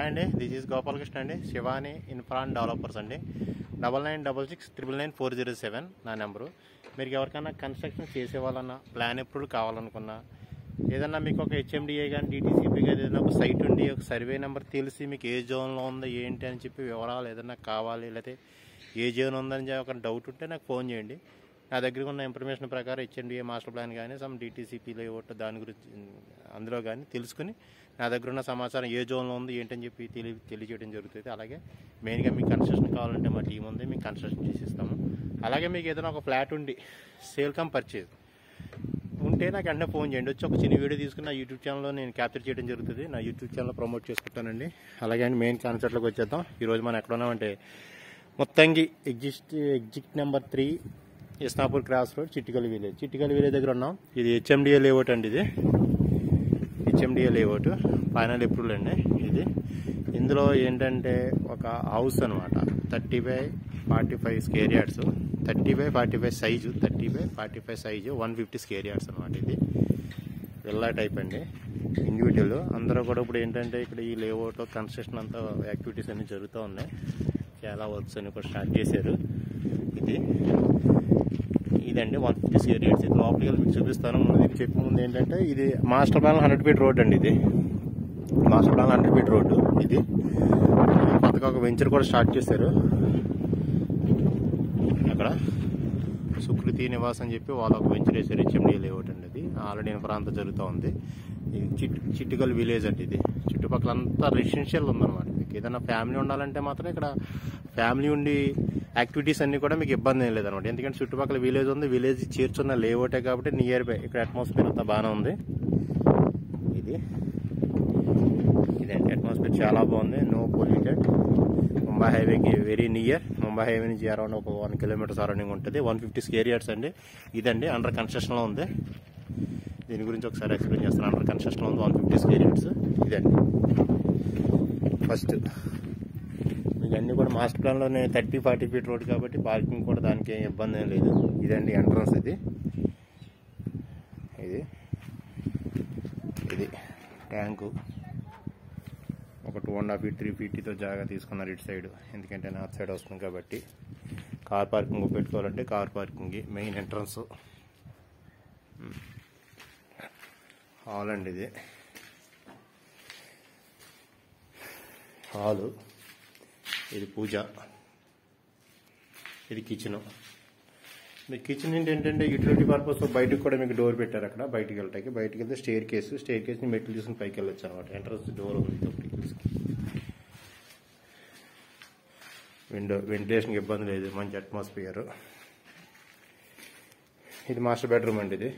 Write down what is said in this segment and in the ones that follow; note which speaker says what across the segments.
Speaker 1: hi అండి this is Gopalakrishna అండి Shivani infra developers అండి double nine double six triple nine four zero seven నా number మీరు ఎవరికైనా కన్స్ట్రక్షన్ చేసేవాళ్ళన్నా ప్లాన్ ఎప్పుడు కావాలనుకున్నా ఏదన్నా మీకు ఒక హెచ్ఎండిఏ కానీ డిటీసీపీ కానీ ఏదైనా ఒక సైట్ ఉండి ఒక సర్వే నెంబర్ తెలిసి మీకు ఏ జోన్లో ఉందో ఏంటి అని చెప్పి వివరాలు ఏదైనా కావాలి లేకపోతే ఏ జోన్ ఉందని చెప్పి ఒక డౌట్ ఉంటే నాకు ఫోన్ చేయండి నా దగ్గర ఉన్న ఇన్ఫర్మేషన్ ప్రకారం హెచ్ఎండిఏ మాస్టర్ ప్లాన్ కానీ సమ్ డిటీసీపీ లేఅవుట్ దాని గురించి అందులో కానీ తెలుసుకుని నా దగ్గర ఉన్న సమాచారం ఏ జోన్లో ఉంది ఏంటని చెప్పి తెలియ తెలియజేయడం జరుగుతుంది అలాగే మెయిన్గా మీకు కన్స్ట్రక్షన్ కావాలంటే మా టీం ఉంది మీకు కన్స్ట్రక్షన్ చేసి ఇస్తాము అలాగే మీకు ఏదైనా ఒక ఫ్లాట్ ఉండి సేల్ కమ్ పర్చేజ్ ఉంటే నాకు వెంటనే ఫోన్ చేయండి వచ్చి ఒక చిన్న వీడియో తీసుకుని నా యూట్యూబ్ ఛానల్లో నేను క్యాప్చర్ చేయడం జరుగుతుంది నా యూట్యూబ్ ఛానల్ ప్రమోట్ చేసుకుంటానండి అలాగే అండి మెయిన్ కాన్సెప్ట్లోకి వచ్చేద్దాం ఈరోజు మనం ఎక్కడ ఉన్నామంటే మొత్తంగి exist exit number three Isnapur cross road Chittikal village Chittikal village దగ్గర ఉన్నాం ఇది హెచ్ఎండిఏ లేఅవుట్ అండి ఇది హెచ్ఎండిఏ లేఅవుట్ ఫైనల్ అప్రూవల్ అండి ఇది ఇందులో ఏంటంటే ఒక హౌస్ అనమాట thirty by forty five square yards thirty by forty five size thirty by forty five size one fifty square yards అనమాట ఇది విల్లా టైప్ అండి ఇండివిజువల్ అందరూ కూడా ఇప్పుడు ఏంటంటే ఇక్కడ ఈ లేఅవుట్ కన్స్ట్రక్షన్ అంతా యాక్టివిటీస్ అన్ని జరుగుతూ ఉన్నాయి చాలా వర్క్స్ అన్ని కూడా స్టార్ట్ చేశారు ఇది ఇదండి వన్ ఫిఫ్టీ స్క్వేర్ యార్డ్స్ ఇది లోపలికి వెళ్ళి మీకు చూపిస్తాను ముందు మీకు చెప్పే ముందు ఏంటంటే ఇది master plan hundred feet road అండి ఇది master plan hundred feet road ఇది కొత్తగా ఒక వెంచర్ కూడా స్టార్ట్ చేశారు అక్కడ సుకృతి నివాస్ అని చెప్పి వాళ్ళు ఒక వెంచర్ వేసారు హెచ్ఎండి లేఅవుట్ అండి ఇది ఆల్రెడీ ఇన్ఫ్రా అంతా జరుగుతూ ఉంది ఇది చిట్ చిట్టుకల్ విలేజ్ అండి ఇది చుట్టుపక్కల అంతా రెసిడెన్షియల్ ఉందన్నమాట మీకు ఏదైనా ఫ్యామిలీ ఉండాలంటే మాత్రం ఇక్కడ ఫ్యామిలీ ఉండి యాక్టివిటీస్ అన్ని కూడా మీకు ఇబ్బంది ఏం లేదనమాట ఎందుకంటే చుట్టుపక్కల విలేజ్ ఉంది విలేజ్ చేర్చున్న లేఅవుటే కాబట్టి నియర్ బై ఇక్కడ అట్మాస్ఫియర్ అంతా బాగానే ఉంది ఇది ఇదండి అట్మాస్ఫియర్ చాలా బాగుంది నో పొల్యూటెడ్ ముంబై హైవేకి వెరీ నియర్ ముంబై హైవే నుంచి అరౌండ్ ఒక వన్ కిలోమీటర్ సరౌండింగ్ ఉంటుంది వన్ ఫిఫ్టీ స్కేర్ యార్డ్స్ అండి ఇదండి అండర్ కన్స్ట్రక్షన్లో ఉంది దీని గురించి ఒకసారి ఎక్స్ప్లెయిన్ చేస్తాను అండర్ కన్స్ట్రక్షన్లో ఉంది వన్ ఫిఫ్టీ స్కేర్ యార్డ్స్ ఇదండి ఫస్ట్ మీకు అన్ని కూడా మాస్టర్ ప్లాన్లోనే థర్టీ ఫార్టీ ఫీట్ రోడ్ కాబట్టి పార్కింగ్ కూడా దానికి ఏం ఇబ్బంది ఏం లేదు ఇదండి ఎంట్రన్స్ ఇది ఇది ఇది ట్యాంకు ఒక two and half feet three ఫీట్తో జాగా తీసుకున్నారు ఇటు సైడ్ ఎందుకంటే నార్త్ సైడ్ వస్తుంది కాబట్టి కార్ పార్కింగ్ పెట్టుకోవాలంటే car parking main entrance hall అండి ఇది హాలు ఇది పూజ ఇది కిచెన్ మీ కిచెన్ ఏంటంటే యూటిలిటీ పర్పస్ బయటకు కూడా మీకు డోర్ పెట్టారు అక్కడ బయటికి వెళ్ళటానికి బయటికి వెళ్తే స్టేర్ కేసు స్టేర్ కేసుని మెట్లు తీసుకుని పైకి వెళ్ళొచ్చు అనమాట ఎంట్రన్స్ డోర్ ఉంది విండో వెంటిలేషన్కి ఇబ్బంది లేదు మంచి అట్మాస్ఫియర్ ఇది మాస్టర్ బెడ్రూమ్ అండి ఇది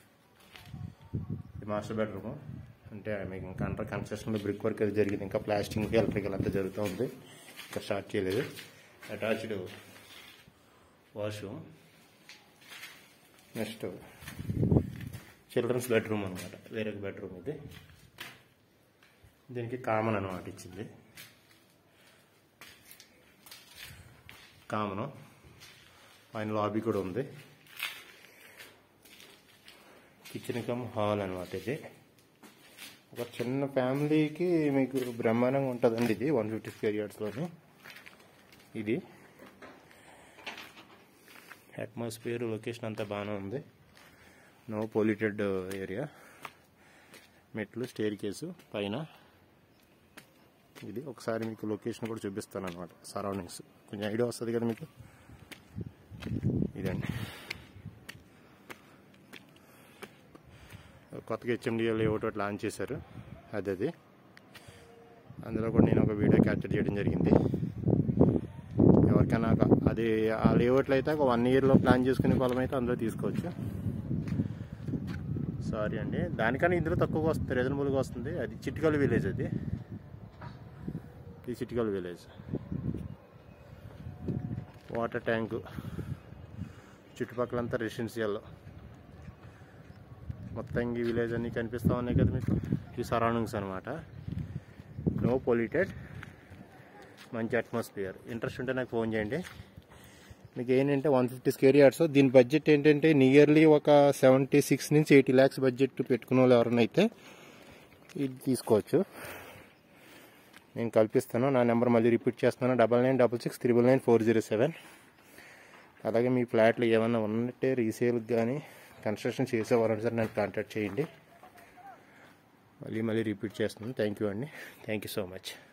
Speaker 1: ఇది మాస్టర్ బెడ్రూమ్ అంటే మీకు ఇంకా అండర్ కన్స్ట్రక్షన్లో బ్రిక్ వర్క్ అది జరిగింది ఇంకా ప్లాస్టింగ్ ఎలక్ట్రికల్ అంతా జరుగుతూ ఉంది ఇంకా స్టార్ట్ చేయలేదు attached washroom next children's bedroom అనమాట వేరే బెడ్రూమ్ ఇది దీనికి కామన్ అనమాట ఇచ్చింది కామన్ పైన లాబీ కూడా ఉంది కిచెన్ కమ్ హాల్ అనమాట ఇది ఒక చిన్న ఫ్యామిలీకి మీకు బ్రహ్మాండంగా ఉంటుందండి ఇది వన్ ఫిఫ్టీ స్క్వేర్ యార్డ్స్లోని ఇది అట్మాస్ఫియర్ లొకేషన్ అంతా బాగానే ఉంది నో పొల్యూటెడ్ ఏరియా మెట్లు స్టేర్ కేసు పైన ఇది ఒకసారి మీకు లొకేషన్ కూడా చూపిస్తాను అనమాట సరౌండింగ్స్ కొంచెం ఐడియా వస్తుంది కదా మీకు ఇదండి కొత్తగా హెచ్ఎండిఏ లేఅవుట్ ఒకటి లాంచ్ చేశారు అది అది అందులో కూడా నేను ఒక వీడియో క్యాప్చర్ చేయడం జరిగింది ఎవరికైనా అది ఆ లేఅవుట్లో అయితే ఒక వన్ ఇయర్లో ప్లాన్ చేసుకునే పొలం అయితే అందులో తీసుకోవచ్చు సారీ అండి దానికన్నా ఇందులో తక్కువగా వస్తుంది రీజనబుల్గా వస్తుంది అది చిట్కల్ విలేజ్ అది ఇది చిట్కల్ విలేజ్ వాటర్ ట్యాంకు చుట్టుపక్కలంతా రెసిడెన్షియల్ మొత్తం ఈ విలేజ్ అన్నీ కనిపిస్తూ ఉన్నాయి కదా మీకు ఈ సరౌండింగ్స్ అనమాట నో పొల్యూటెడ్ మంచి అట్మాస్ఫియర్ ఇంట్రెస్ట్ ఉంటే నాకు ఫోన్ చేయండి మీకు ఏంటంటే వన్ ఫిఫ్టీ స్క్వేర్ యార్డ్స్ దీని బడ్జెట్ ఏంటంటే నియర్లీ ఒక సెవెంటీ సిక్స్ నుంచి ఎయిటీ ల్యాక్స్ బడ్జెట్ పెట్టుకున్న వాళ్ళు ఎవరైనా అయితే ఇది తీసుకోవచ్చు నేను కల్పిస్తాను నా నెంబర్ మళ్ళీ రిపీట్ చేస్తున్నాను double nine double six triple nine four zero seven అలాగే మీ ఫ్లాట్లు ఏమైనా ఉన్నట్టే రీసేల్కి కానీ కన్స్ట్రక్షన్ చేసేవారంటే సార్ నన్ను కాంటాక్ట్ చేయండి మళ్ళీ మళ్ళీ రిపీట్ చేస్తున్నాను థ్యాంక్ యూ అండి థ్యాంక్ యూ సో మచ్